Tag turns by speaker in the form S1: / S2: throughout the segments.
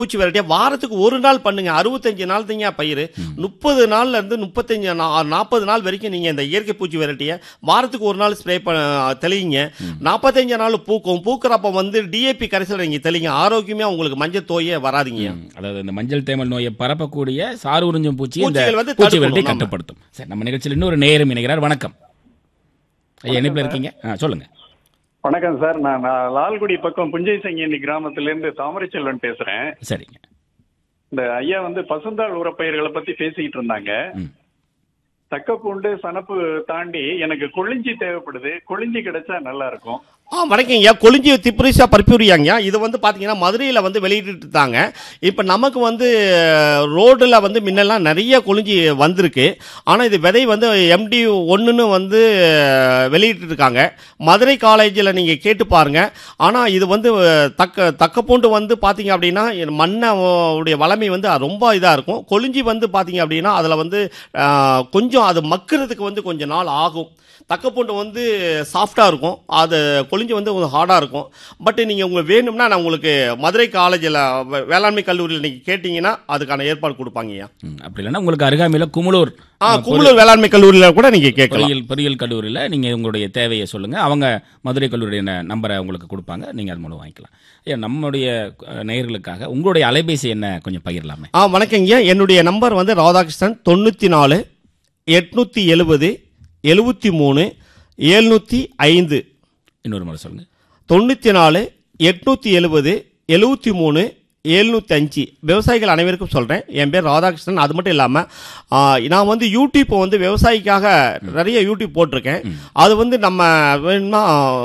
S1: பூச்சி விரட்டியா வாரத்துக்கு ஒரு நாள் பண்ணுங்க அறுபத்தஞ்சு நாள் தாங்க பயிர் முப்பது நாள்ல இருந்து முப்பத்தஞ்சு நாற்பது நாள் வரைக்கும் நீங்க இந்த இயற்கை பூச்சி விரட்டிய வாரத்துக்கு ஒரு நாள் ஸ்ப்ரே பண்ண தெளிங்க நாற்பத்தஞ்சு நாள் பூக்கும் பூக்கிறப்ப வந்து டிஏபி கரைசல் நீங்க தெளிங்க ஆரோக்கியமா உங்களுக்கு மஞ்சள் தோயே வராதிங்க
S2: ம், அதாவது இந்த மஞ்சள் தேமல் நோயை பரப்பக்கூடிய சாறு உறிஞ்சும் பூச்சி இந்த
S1: பூச்சிகள் வந்து
S2: பூச்சி விரட்டி
S1: தடுக்கணும் நம்ம.
S2: கட்டுப்படுத்தும் சரி நம்ம நிகழ்ச்சியில் இன்னொரு நேரம் இணைகிறார் வணக்கம் ஐயா இணைப்பில் இருக்கீங்க ஆ சொல்லுங்க
S3: வணக்கம் சார் நான் நான் லால்குடி பக்கம் புஞ்சை சங்கினி கிராமத்திலேருந்து தாமரைச்செல்வன் பேசுறேன்
S2: சரிங்க
S3: இந்த ஐயா வந்து பசுந்தாள் உரப்பயிர்களை பத்தி பேசிக்கிட்டு இருந்தாங்க
S2: ம்.
S3: தக்கப்பூண்டு சனப்பு தாண்டி எனக்கு கொளிஞ்சி தேவைப்படுது கொளிஞ்சி கிடைச்சா நல்லா இருக்கும்
S1: ஆ வணக்கங்க கொளிஞ்சி திப்ரிசா பர்பியூரியாங்க இது வந்து பார்த்தீங்கன்னா மதுரையில் வந்து வெளியிட்டு இருந்தாங்க இப்போ நமக்கு வந்து ரோடில் வந்து முன்னெல்லாம் நிறைய கொளிஞ்சி வந்திருக்கு ஆனால் இது விதை வந்து எம்டி ஒன்றுன்னு வந்து வெளியிட்டு இருக்காங்க மதுரை காலேஜில் நீங்கள் கேட்டு பாருங்க ஆனால் இது வந்து தக்க தக்க பூண்டு வந்து பார்த்தீங்க அப்படின்னா மண்ணை உடைய வளமை வந்து ரொம்ப இதாக இருக்கும் கொளிஞ்சி வந்து பார்த்தீங்க அப்படின்னா அதில் வந்து ஆ, கொஞ்சம் அது மக்கிறதுக்கு வந்து கொஞ்சம் நாள் ஆகும் தக்கப்பூண்டு வந்து சாஃப்டாக இருக்கும் அது கொளிஞ்சி வந்து கொஞ்சம் ஹார்டாக இருக்கும் பட் நீங்கள் உங்களுக்கு வேணும்னா நான் உங்களுக்கு மதுரை காலேஜில் வேளாண்மை கல்லூரியில் நீங்கள் கேட்டிங்கன்னா அதுக்கான ஏற்பாடு கொடுப்பாங்கய்யா
S2: ம், அப்படி இல்லைன்னா உங்களுக்கு அருகாமையில் குமுளூர்
S1: ஆ குமுளூர் வேளாண்மை கல்லூரியில் கூட நீங்கள் கேட்கலாம்
S2: பொறியியல் பொறியியல் கல்லூரியில் நீங்கள் உங்களுடைய தேவையை சொல்லுங்கள் அவங்க மதுரை கல்லூரிய ந- நம்பரை உங்களுக்கு கொடுப்பாங்க நீங்கள் அது மூலம் வாங்கிக்கலாம் ஐயா நம்முடைய அஹ், நேயர்களுக்காக உங்களுடைய அலைபேசி என்ன கொஞ்சம் பகிரலாமே
S1: ஆ வணக்கங்க என்னுடைய நம்பர் வந்து ராதாகிருஷ்ணன் தொண்ணூற்றி நாலு எட்நூற்றி எழுபது எழுபத்தி மூணு எழுநூற்றி ஐந்து
S2: இன்னொரு முறை சொல்லுங்கள்
S1: தொண்ணூற்றி நாலு எட்நூற்றி எழுபது எழுபத்தி மூணு எழுநூற்றி அஞ்சு விவசாயிகள் அனைவருக்கும் சொல்கிறேன் என் பேர் ராதாகிருஷ்ணன் அது மட்டும் இல்லாமல் நான் வந்து யூடியூப் வந்து விவசாயிக்காக நிறைய யூடியூப் போட்டிருக்கேன் அது வந்து நம்ம வேணும்னா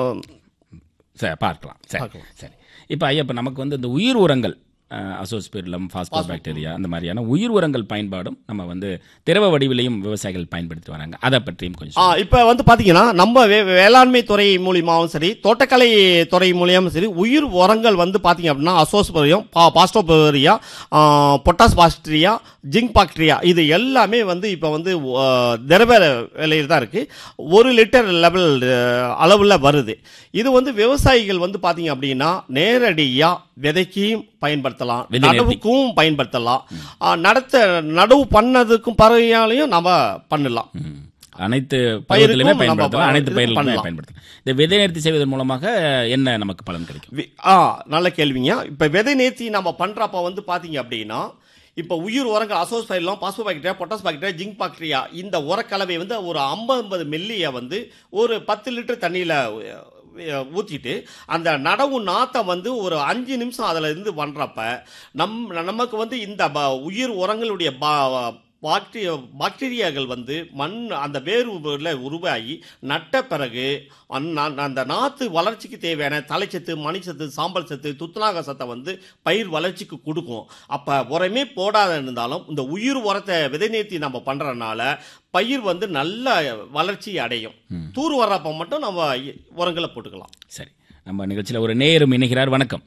S2: சரி பார்க்கலாம் சரி சரி இப்போ ஐயா இப்போ நமக்கு வந்து இந்த உயிர் உரங்கள் அசோஸ்பிரிலம் பாஸ்போ பாக்டீரியா அந்த மாதிரியான உயிர் உரங்கள் பயன்பாடும் நம்ம வந்து திரவ வடிவிலையும் விவசாயிகள் பயன்படுத்தி வராங்க அதை பற்றியும் கொஞ்சம்
S1: ஆ
S2: சொல்லுங்க.
S1: இப்போ வந்து பார்த்தீங்கன்னா நம்ம வே வேளாண்மை துறை மூலியமாகவும் சரி தோட்டக்கலை துறை மூலியமாகவும் சரி உயிர் உரங்கள் வந்து பார்த்தீங்க அப்படின்னா அசோஸ்பரியம் பா phosphobacteria potash bacteria zinc bacteria இது எல்லாமே வந்து இப்போ வந்து ஆ, திரவ விலையில் தான் இருக்குது ஒரு லிட்டர் லெவல் அளவில் வருது இது வந்து விவசாயிகள் வந்து பார்த்தீங்க அப்படின்னா நேரடியாக விதைக்கும் பயன்படுத்தலாம்
S2: விதை நேர்த்தி.
S1: நடவுக்கும் பயன்படுத்தலாம் ஆ, நடத்த நடவு பண்ணதுக்கும் பறவையாலையும் நம்ம பண்ணலாம்
S2: ம். அனைத்து
S1: பயிருக்கும்
S2: பயிர்களுமே
S1: நம்ம
S2: பயன்படுத்தலாம் அனைத்து
S1: இதுக்கும்
S2: பயிர்களுமே
S1: பண்ணலாம்.
S2: பயன்படுத்தலாம் இந்த விதை நேர்த்தி செய்வதன் மூலமாக என்ன நமக்கு பலன் கிடைக்கும்
S1: வி- ஆ நல்ல கேள்விங்க இப்போ விதை நேர்த்தி நம்ம பண்ணுறப்ப வந்து பார்த்தீங்க அப்படின்னா இப்போ உயிர் உரங்கள் அசோஸ் பயிரெலாம் phosphobacteria potash bacteria zinc bacteria இந்த உரக்கலவை வந்து ஒரு ஐம்பது ஐம்பது மில்லியை வந்து ஒரு பத்து லிட்டர் தண்ணியில் ஊற்றிட்டு அந்த நடவு நாத்தை வந்து ஒரு அஞ்சு நிமிஷம் அதில் இருந்து பண்ணுறப்ப நம் நமக்கு வந்து இந்த ப- உயிர் உரங்களுடைய பா- பாக்டீரியா பாக்டீரியாக்கள் வந்து மண் அந்த வேர்ல உருவாகி நட்ட பிறகு அந்த- அந்த நாற்று வளர்ச்சிக்கு தேவையான தலைச்சத்து மணிச்சத்து சாம்பல் சத்து துத்தநாக சத்தை வந்து பயிர் வளர்ச்சிக்கு கொடுக்கும் அப்போ உரமே போடாத இருந்தாலும் இந்த உயிர் உரத்தை விதை நேர்த்தி நம்ம பண்ணுறதுனால பயிர் வந்து நல்ல வளர்ச்சி அடையும் தூர் வர்றப்ப மட்டும் நம்ம இ- உரங்களை போட்டுக்கலாம்
S2: சரி நம்ம நிகழ்ச்சியில் ஒரு நேயரும் இணைகிறார் வணக்கம்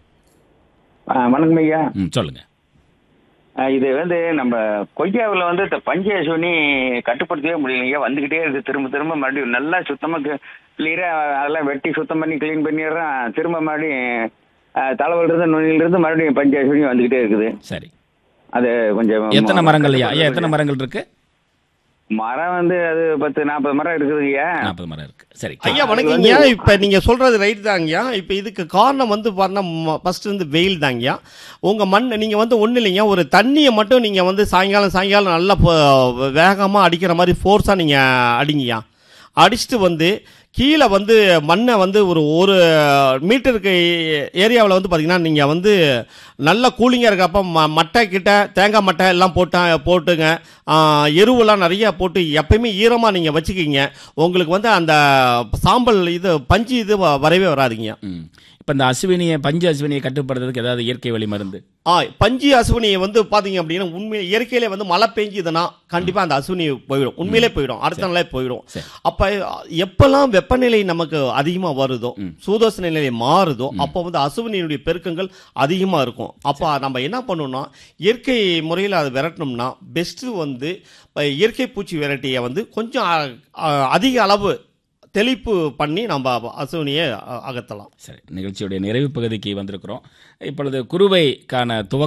S4: ஆ, வணக்கம் ஐயா
S2: ம் சொல்லுங்க
S4: ஆ, இது வந்து நம்ம கொய்யாவில் வந்து இந்த பஞ்ச சுனி கட்டுப்படுத்தவே முடியலைங்க வந்துக்கிட்டே இருக்கு திரும்ப திரும்ப மறுபடியும் நல்லா சுத்தமாக கிளியராக அதெல்லாம் வெட்டி சுத்தம் பண்ணி க்ளீன் பண்ணிடுறேன் திரும்ப மறுபடியும் தலைவலிருந்து நுனியிலிருந்து மறுபடியும் பஞ்ச சுனி வந்துக்கிட்டே இருக்குது
S2: சரி
S4: அது கொஞ்சம்
S2: எத்தனை மரங்கள் ஐயா ஐயா எத்தனை மரங்கள் இருக்கு
S4: மரம் வந்து அது பத்து நாற்பது மரம் இருக்குது ஐயா
S2: நாற்பது மரம் இருக்கு சரி
S1: ஐயா வணக்கங்கய்யா இப்போ நீங்கள் சொல்கிறது ரைட் தாங்கய்யா இப்போ இதுக்கு காரணம் வந்து பார்த்தா ஃபர்ஸ்ட் வந்து வெயில் தாங்கய்யா உங்கள் மண் நீங்கள் வந்து ஒன்றும் இல்லைங்க ஒரு தண்ணியை மட்டும் நீங்கள் வந்து சாயங்காலம் சாயங்காலம் நல்லா வேகமாக அடிக்கிற மாதிரி ஃபோர்ஸாக நீங்கள் அடிங்கய்யா அடிச்சுட்டு வந்து கீழே வந்து மண்ணை வந்து ஒரு ஒரு மீட்டருக்கு ஏரியாவில் வந்து பார்த்தீங்கன்னா நீங்கள் வந்து நல்ல கூலிங்காக இருக்கப்ப ம மட்டை கிட்ட தேங்காய் மட்டை எல்லாம் போட்டா போட்டுங்க ஆ, எருவெல்லாம் நிறைய போட்டு எப்பயுமே ஈரமாக நீங்கள் வச்சுக்கிங்க உங்களுக்கு வந்து அந்த சாம்பல் இது பஞ்சு இது வ- வரவே வராதுங்க
S2: ம் இப்போ இந்த அசுவினியை பஞ்சு அசுவினியை கட்டுப்படுறதுக்கு ஏதாவது இயற்கை வழி மருந்து
S1: ஆ பஞ்சு அசுவினியை வந்து பார்த்தீங்க அப்படின்னா உண்மையிலே இயற்கையிலே வந்து மழை பெஞ்சுதுன்னா கண்டிப்பாக அந்த அசுவினி போயிடும் உண்மையிலே போயிடும் அடுத்த நாளே போயிடும்
S2: சரி.
S1: அப்போ எப்பெல்லாம் வெப்பநிலை நமக்கு அதிகமாக வருதோ சூதோச நிலை மாறுதோ அப்போ வந்து அசுவினியினுடைய பெருக்கங்கள் அதிகமாக இருக்கும் அப்போ நம்ம என்ன பண்ணணும்னா இயற்கை முறையில் அதை விரட்டணும்னா பெஸ்ட்டு வந்து இப்ப இயற்கை பூச்சி விரட்டியை வந்து கொஞ்சம் அ- அ- அதிக அளவு தெளிப்பு பண்ணி நம்ம அசுவனியை அ- அகற்றலாம்
S2: சரி நிகழ்ச்சியுடைய நிறைவு பகுதிக்கு வந்திருக்கிறோம் இப்பொழுது குருவைக்கான துவக்க